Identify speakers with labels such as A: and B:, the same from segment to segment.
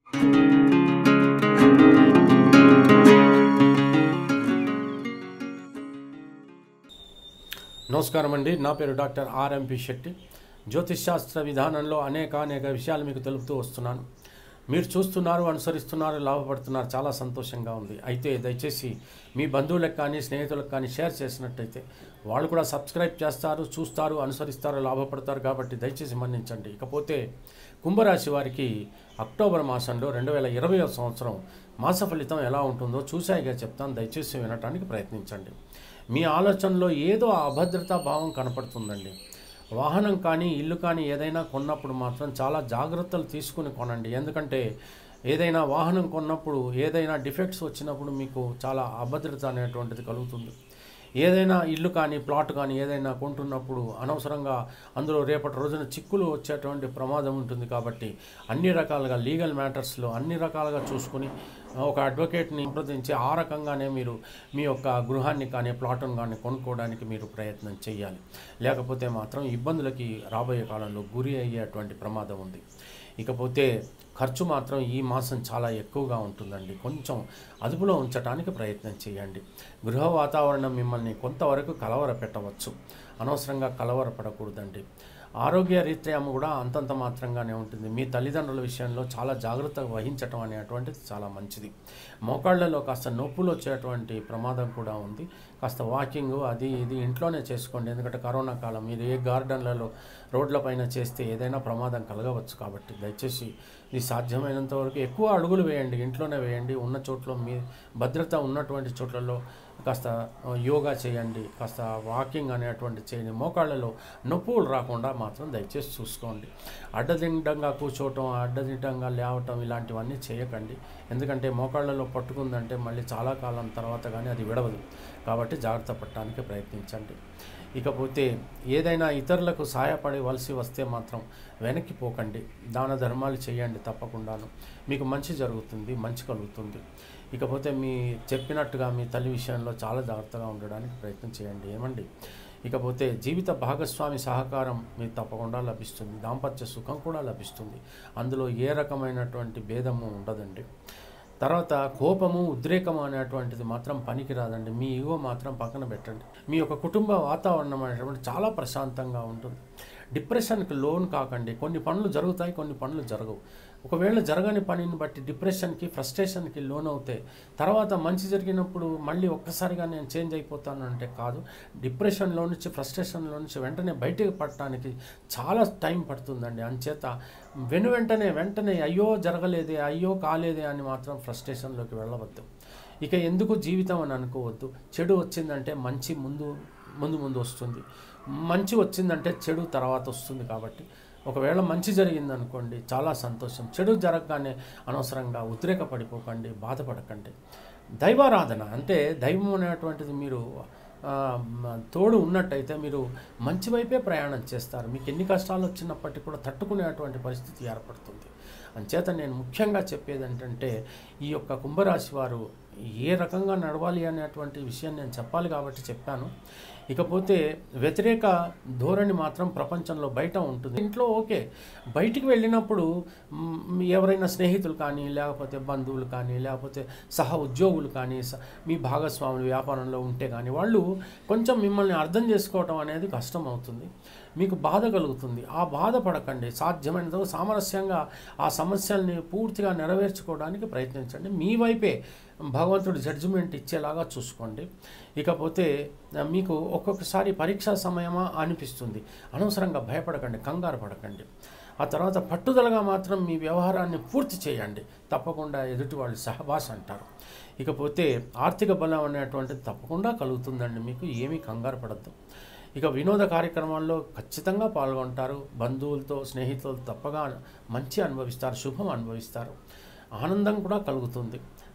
A: నమస్కారం అండి నా పేరు డాక్టర్ ఆర్ఎంపి శెట్టి జ్యోతిష్ శాస్త్ర విధానంలో అనేక అనేక విషయాలు మీకు తెలుపుతూ వస్తున్నాను మీరు చూస్తున్నారు అనుసరిస్తున్నారు లాభపడుతున్నారు చాలా సంతోషంగా ఉంది అయితే దయచేసి మీ బంధువులకు కానీ స్నేహితులకు కానీ షేర్ చేసినట్టయితే వాళ్ళు కూడా సబ్స్క్రైబ్ చేస్తారు చూస్తారు అనుసరిస్తారు లాభపడతారు కాబట్టి దయచేసి మన్నించండి ఇకపోతే కుంభరాశి వారికి అక్టోబర్ మాసంలో రెండు వేల ఇరవై సంవత్సరం మాస ఫలితం ఎలా ఉంటుందో చూసాయిగా చెప్తాను దయచేసి వినటానికి ప్రయత్నించండి మీ ఆలోచనలో ఏదో అభద్రతా భావం కనపడుతుందండి వాహనం కానీ ఇల్లు కానీ ఏదైనా కొన్నప్పుడు మాత్రం చాలా జాగ్రత్తలు తీసుకుని కొనండి ఎందుకంటే ఏదైనా వాహనం కొన్నప్పుడు ఏదైనా డిఫెక్ట్స్ వచ్చినప్పుడు మీకు చాలా అభద్రత అనేటువంటిది కలుగుతుంది ఏదైనా ఇల్లు కానీ ప్లాట్ కానీ ఏదైనా కొంటున్నప్పుడు అనవసరంగా అందులో రేపటి రోజున చిక్కులు వచ్చేటువంటి ప్రమాదం ఉంటుంది కాబట్టి అన్ని రకాలుగా లీగల్ మ్యాటర్స్లో అన్ని రకాలుగా చూసుకుని ఒక అడ్వకేట్ని సంప్రదించి ఆ రకంగానే మీరు మీ యొక్క గృహాన్ని కానీ ప్లాట్ను కానీ కొనుక్కోవడానికి మీరు ప్రయత్నం చేయాలి లేకపోతే మాత్రం ఇబ్బందులకి రాబోయే కాలంలో గురి అయ్యేటువంటి ప్రమాదం ఉంది ఇకపోతే ఖర్చు మాత్రం ఈ మాసం చాలా ఎక్కువగా ఉంటుందండి కొంచెం అదుపులో ఉంచడానికి ప్రయత్నం చేయండి గృహ వాతావరణం మిమ్మల్ని కొంతవరకు కలవర పెట్టవచ్చు అనవసరంగా కలవరపడకూడదండి ఆరోగ్య రీత్యా కూడా అంతంత మాత్రంగానే ఉంటుంది మీ తల్లిదండ్రుల విషయంలో చాలా జాగ్రత్త వహించటం అనేటువంటిది చాలా మంచిది మోకాళ్ళలో కాస్త నొప్పులు వచ్చేటువంటి ప్రమాదం కూడా ఉంది కాస్త వాకింగ్ అది ఇది ఇంట్లోనే చేసుకోండి ఎందుకంటే కరోనా కాలం మీరు ఏ గార్డెన్లలో రోడ్లపైన చేస్తే ఏదైనా ప్రమాదం కలగవచ్చు కాబట్టి దయచేసి ఇది సాధ్యమైనంత వరకు ఎక్కువ అడుగులు వేయండి ఇంట్లోనే వేయండి ఉన్న చోట్ల మీ భద్రత ఉన్నటువంటి చోట్లలో కాస్త యోగా చేయండి కాస్త వాకింగ్ అనేటువంటి చేయండి మోకాళ్ళలో నొప్పులు రాకుండా మాత్రం దయచేసి చూసుకోండి అడ్డదిడ్డంగా కూర్చోవటం అడ్డదిడ్డంగా లేవటం ఇలాంటివన్నీ చేయకండి ఎందుకంటే మోకాళ్ళలో పట్టుకుందంటే మళ్ళీ చాలా కాలం తర్వాత కానీ అది విడవదు కాబట్టి జాగ్రత్త పడటానికి ప్రయత్నించండి ఇకపోతే ఏదైనా ఇతరులకు సహాయపడవలసి వస్తే మాత్రం వెనక్కి పోకండి దాన ధర్మాలు చేయండి తప్పకుండాను మీకు మంచి జరుగుతుంది మంచి కలుగుతుంది ఇకపోతే మీ చెప్పినట్టుగా మీ తల్లి విషయంలో చాలా జాగ్రత్తగా ఉండడానికి ప్రయత్నం చేయండి ఏమండి ఇకపోతే జీవిత భాగస్వామి సహకారం మీకు తప్పకుండా లభిస్తుంది దాంపత్య సుఖం కూడా లభిస్తుంది అందులో ఏ రకమైనటువంటి భేదము ఉండదండి తర్వాత కోపము ఉద్రేకము అనేటువంటిది మాత్రం పనికి రాదండి మీ ఈగో మాత్రం పక్కన పెట్టండి మీ యొక్క కుటుంబ వాతావరణం అనేటువంటి చాలా ప్రశాంతంగా ఉంటుంది డిప్రెషన్కి లోన్ కాకండి కొన్ని పనులు జరుగుతాయి కొన్ని పనులు జరగవు ఒకవేళ జరగని పనిని బట్టి డిప్రెషన్కి ఫ్రస్ట్రేషన్కి లోన్ అవుతాయి తర్వాత మంచి జరిగినప్పుడు మళ్ళీ ఒక్కసారిగా నేను చేంజ్ అయిపోతాను అంటే కాదు డిప్రెషన్లో నుంచి ఫ్రస్ట్రేషన్లో నుంచి వెంటనే బయటకు పడటానికి చాలా టైం పడుతుందండి అంచేత వెను వెంటనే వెంటనే అయ్యో జరగలేదే అయ్యో కాలేదే అని మాత్రం ఫ్రస్ట్రేషన్లోకి వెళ్ళవద్దు ఇక ఎందుకు జీవితం అని అనుకోవద్దు చెడు వచ్చిందంటే మంచి ముందు ముందు ముందు వస్తుంది మంచి వచ్చిందంటే చెడు తర్వాత వస్తుంది కాబట్టి ఒకవేళ మంచి జరిగింది అనుకోండి చాలా సంతోషం చెడు జరగగానే అనవసరంగా ఉద్రేకపడిపోకండి బాధపడకండి దైవారాధన అంటే దైవం అనేటువంటిది మీరు ఆ, మ- తోడు ఉన్నట్టయితే మీరు మంచి వైపే ప్రయాణం చేస్తారు మీకు ఎన్ని కష్టాలు వచ్చినప్పటికీ కూడా తట్టుకునేటువంటి పరిస్థితి ఏర్పడుతుంది అంచేత నేను ముఖ్యంగా చెప్పేది ఏంటంటే ఈ యొక్క కుంభరాశి వారు ఏ రకంగా నడవాలి అనేటువంటి విషయం నేను చెప్పాలి కాబట్టి చెప్పాను ఇకపోతే వ్యతిరేక ధోరణి మాత్రం ప్రపంచంలో బయట ఉంటుంది ఇంట్లో ఓకే బయటికి వెళ్ళినప్పుడు మ్, ఎవరైనా స్నేహితులు కానీ లేకపోతే బంధువులు కానీ లేకపోతే సహ ఉద్యోగులు కానీ స- మీ భాగస్వాములు వ్యాపారంలో ఉంటే కానీ వాళ్ళు కొంచెం మిమ్మల్ని అర్థం చేసుకోవటం అనేది కష్టం అవుతుంది మీకు బాధ కలుగుతుంది ఆ బాధ పడకండి సాధ్యమైనంత సామరస్యంగా ఆ సమస్యల్ని పూర్తిగా నెరవేర్చుకోవడానికి ప్రయత్నించండి మీ వైపే భగవంతుడు జడ్జిమెంట్ ఇచ్చేలాగా చూసుకోండి ఇకపోతే ఆ, మీకు ఒక్కొక్కసారి పరీక్షా సమయమా అనిపిస్తుంది అనవసరంగా భయపడకండి కంగారు పడకండి ఆ తర్వాత పట్టుదలగా మాత్రం మీ వ్యవహారాన్ని పూర్తి చేయండి తప్పకుండా ఎదుటి వాళ్ళు సహవాస అంటారు ఇకపోతే ఆర్థిక బలం అనేటువంటిది తప్పకుండా కలుగుతుందండి మీకు ఏమీ కంగారు పడద్దు ఇక వినోద కార్యక్రమాల్లో ఖచ్చితంగా పాల్గొంటారు బంధువులతో స్నేహితులతో తప్పగా మంచి అనుభవిస్తారు శుభం అనుభవిస్తారు ఆనందం కూడా కలుగుతుంది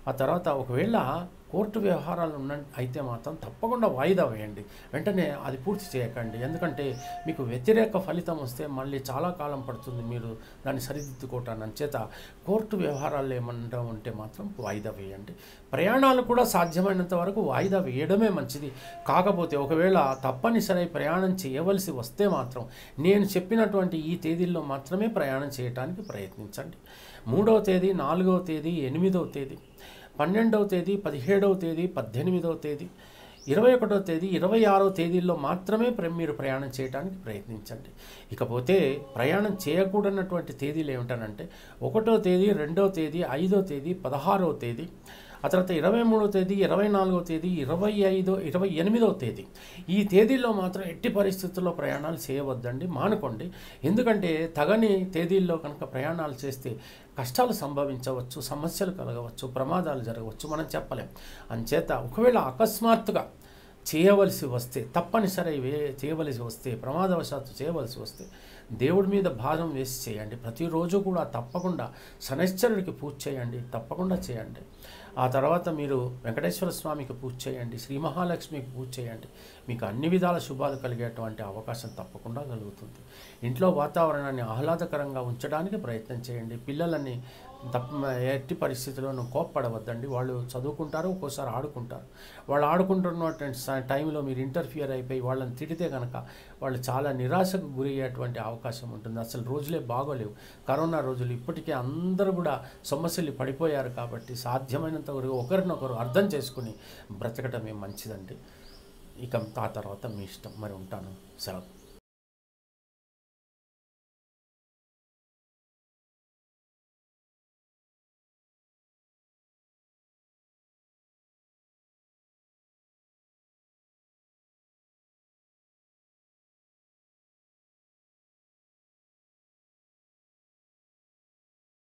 A: ఆ తర్వాత ఒకవేళ కోర్టు వ్యవహారాలు ఉన్న అయితే మాత్రం తప్పకుండా వాయిదా వేయండి వెంటనే అది పూర్తి చేయకండి ఎందుకంటే మీకు వ్యతిరేక ఫలితం వస్తే మళ్ళీ చాలా కాలం పడుతుంది మీరు దాన్ని సరిదిద్దుకోవటాన్ని అంచేత కోర్టు వ్యవహారాలు ఏమన్నా ఉంటే మాత్రం వాయిదా వేయండి ప్రయాణాలు కూడా సాధ్యమైనంత వరకు వాయిదా వేయడమే మంచిది కాకపోతే ఒకవేళ తప్పనిసరి ప్రయాణం చేయవలసి వస్తే మాత్రం నేను చెప్పినటువంటి ఈ తేదీల్లో మాత్రమే ప్రయాణం చేయడానికి ప్రయత్నించండి మూడవ తేదీ నాలుగవ తేదీ ఎనిమిదవ తేదీ పన్నెండవ తేదీ పదిహేడవ తేదీ పద్దెనిమిదవ తేదీ ఇరవై ఒకటో తేదీ ఇరవై ఆరో తేదీల్లో మాత్రమే ప్ర- మీరు ప్రయాణం చేయడానికి ప్రయత్నించండి ఇకపోతే ప్రయాణం చేయకూడనటువంటి తేదీలు ఏమిటనంటే ఒకటో తేదీ రెండో తేదీ ఐదో తేదీ పదహారవ తేదీ ఆ తర్వాత ఇరవై మూడో తేదీ ఇరవై నాలుగో తేదీ ఇరవై ఐదో ఇరవై ఎనిమిదో తేదీ ఈ తేదీల్లో మాత్రం ఎట్టి పరిస్థితుల్లో ప్రయాణాలు చేయవద్దండి మానుకోండి ఎందుకంటే తగని తేదీల్లో కనుక ప్రయాణాలు చేస్తే కష్టాలు సంభవించవచ్చు సమస్యలు కలగవచ్చు ప్రమాదాలు జరగవచ్చు మనం చెప్పలేం అంచేత ఒకవేళ అకస్మాత్తుగా చేయవలసి వస్తే తప్పనిసరి వే చేయవలసి వస్తే ప్రమాదవశాత్తు చేయవలసి వస్తే దేవుడి మీద భారం వేసి చేయండి ప్రతిరోజు కూడా తప్పకుండా శనైశ్వరుడికి పూజ చేయండి తప్పకుండా చేయండి ఆ తర్వాత మీరు వెంకటేశ్వర స్వామికి పూజ చేయండి శ్రీ మహాలక్ష్మికి పూజ చేయండి మీకు అన్ని విధాల శుభాలు కలిగేటువంటి అవకాశం తప్పకుండా కలుగుతుంది ఇంట్లో వాతావరణాన్ని ఆహ్లాదకరంగా ఉంచడానికి ప్రయత్నం చేయండి పిల్లలని తప్ప ఎట్టి పరిస్థితుల్లోనూ కోప్పడవద్దండి వాళ్ళు చదువుకుంటారు ఒక్కోసారి ఆడుకుంటారు వాళ్ళు ఆడుకుంటున్నటువంటి స- టైంలో మీరు ఇంటర్ఫియర్ అయిపోయి వాళ్ళని తిడితే కనుక వాళ్ళు చాలా నిరాశకు గురి అయ్యేటువంటి అవకాశం ఉంటుంది అసలు రోజులే బాగోలేవు కరోనా రోజులు ఇప్పటికే అందరూ కూడా సమస్యలు పడిపోయారు కాబట్టి సాధ్యమైనంత వరకు ఒకరినొకరు అర్థం చేసుకుని బ్రతకటమే మంచిదండి ఇక ఆ తర్వాత మీ ఇష్టం మరి ఉంటాను సెలవు